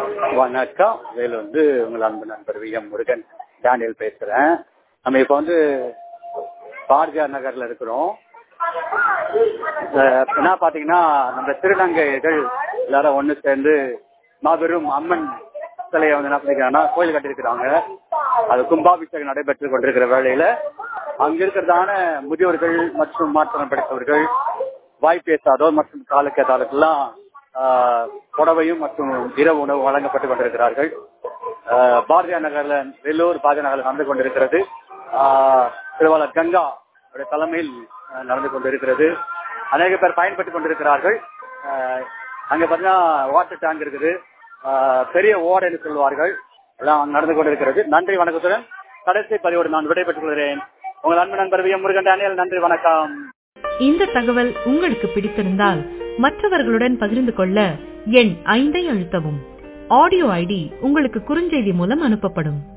வணக்கம் இதில் வந்து உங்கள் அன்பு நண்பர் வி எம் முருகன் டேனியல் பேசுறேன் நம்ம இப்போ வந்து பாரதியார் நகர்ல இருக்கிறோம் அஹ் என்ன பாத்தீங்கன்னா நம்ம திருநங்கைகள் எல்லாரும் ஒண்ணு சேர்ந்து மாபெரும் அம்மன் சிலையை வந்து என்ன பண்ணிக்கிறாங்கன்னா கோயில் கட்டியிருக்கிறாங்க அது கும்பாபிஷேகம் நடைபெற்று கொண்டிருக்கிற வேளையில அங்க இருக்கிறதான முதியோர்கள் மற்றும் மாற்றம் படித்தவர்கள் வாய் பேசாதோர் மற்றும் காலக்கேதாளுக்கெல்லாம் ஆஹ், புடவையும் மற்றும் இரவு உணவு வழங்கப்பட்டு கொண்டிருக்கிறார்கள் ஆஹ், பாரதியார் நகர்ல வெள்ளூர் பாரதியார் நகர்ல நடந்து கொண்டிருக்கிறது ஆஹ், திருவாளர் கங்கா அவருடைய தலைமையில் ஆஹ், நடந்து கொண்டிருக்கிறது அநேக பேர் பயன்பட்டு கொண்டிருக்கிறார்கள் ஆஹ், அங்க பாத்தீங்கன்னா வாட்டர் டேங்க் இருக்குது ஆஹ், பெரிய ஓடைன்னு சொல்லுவார்கள் எல்லாம் அங்க நடந்து கொண்டிருக்கிறது நன்றி வணக்கத்துடன் கடைசி பதிவோடு நான் விடைபெற்றுக் கொள்கிறேன் உங்கள் அன்பு நண்பர் வி எம் முருகன் டேனியல் நன்றி வணக்கம் இந்த தகவல் உங்களுக்கு பிடித்திருந்தால் மற்றவர்களுடன் பகிர்ந்து கொள்ள எண் ஐந்தை அழுத்தவும் ஆடியோ ஐடி உங்களுக்கு குறுஞ்செய்தி மூலம் அனுப்பப்படும்